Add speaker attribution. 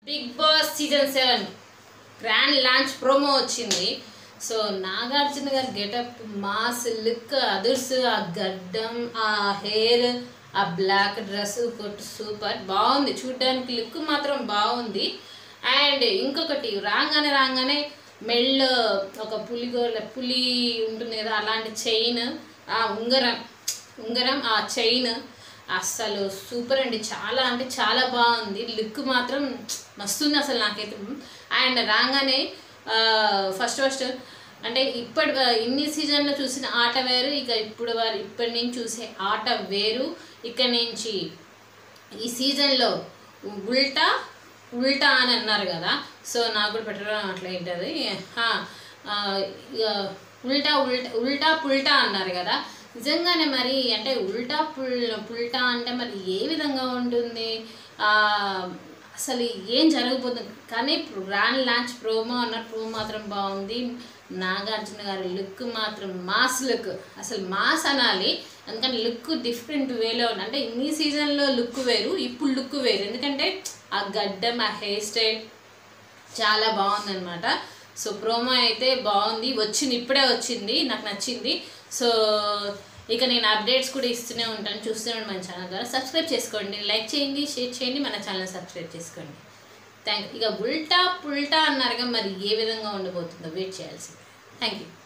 Speaker 1: big boss season seven grand launch promo వచ్చింది so Nagarjuna గారి getup mass look అదుర్స్ ఆ గడ్డం ఆ హెయిర్ ఆ బ్లాక్ డ్రెస్ కొట్టు సూపర్ బాగుంది చూడడానికి లుక్ మాత్రం బాగుంది అండ్ ఇంకొకటి రాగానే రాగానే మెళ్ళ ఒక పులిగోర పులి ఉంటుంది కదా అలాంటి చైన్ ఆ ఉంగరం ఉంగరం ఆ చైన్ అస్సలు సూపర్ అండి చాలా అంటే చాలా బాగుంది లుక్ మాత్రం మస్తుంది అసలు నాకైతే అండ్ రాగానే ఫస్ట్ ఫస్ట్ అంటే ఇప్పటి ఇన్ని సీజన్లో చూసిన ఆట వేరు ఇక ఇప్పుడు వారు ఇప్పటి నుంచి చూసే ఆట వేరు ఇక్కడ నుంచి ఈ సీజన్లో ఉల్టా ఉల్టా అని అన్నారు కదా సో నాకు కూడా పెట్టడం అట్లా ఏంటది హా, ఆ, ఇక ఉల్టా ఉల్టా ఉల్టా పుల్టా అన్నారు కదా నిజంగానే మరి అంటే ఉల్టా పుల్ పుల్టా అంటే మరి ఏ విధంగా ఉంటుంది ఆ, అసలు ఏం జరగబోతుంది కానీ గ్రాండ్ లాంచ్ ప్రోమో అన్న ప్రోమో మాత్రం బాగుంది నాగార్జున గారి లుక్ మాత్రం మాస్ లుక్ అసలు మాస్ అనాలి అందుకని లుక్ డిఫరెంట్ వేలో ఉంది అంటే ఇన్ని సీజన్లో లుక్ వేరు ఇప్పుడు లుక్ వేరు ఎందుకంటే ఆ గడ్డం ఆ హెయిర్ స్టైల్ చాలా బాగుందన్నమాట సో ప్రోమో అయితే బాగుంది వచ్చింది ఇప్పుడే వచ్చింది నాకు నచ్చింది సో ఇక నేను అప్డేట్స్ కూడా ఇస్తూనే ఉంటాను చూస్తూనే ఉంటాను మన ఛానల్ ద్వారా సబ్స్క్రైబ్ చేసుకోండి లైక్ చేయండి షేర్ చేయండి మన ఛానల్ సబ్స్క్రైబ్ చేసుకోండి థ్యాంక్ ఇక ఉల్టా పుల్టా అన్నారుగా మరి ఏ విధంగా ఉండబోతుందో వెయిట్ చేయాల్సింది థ్యాంక్ యూ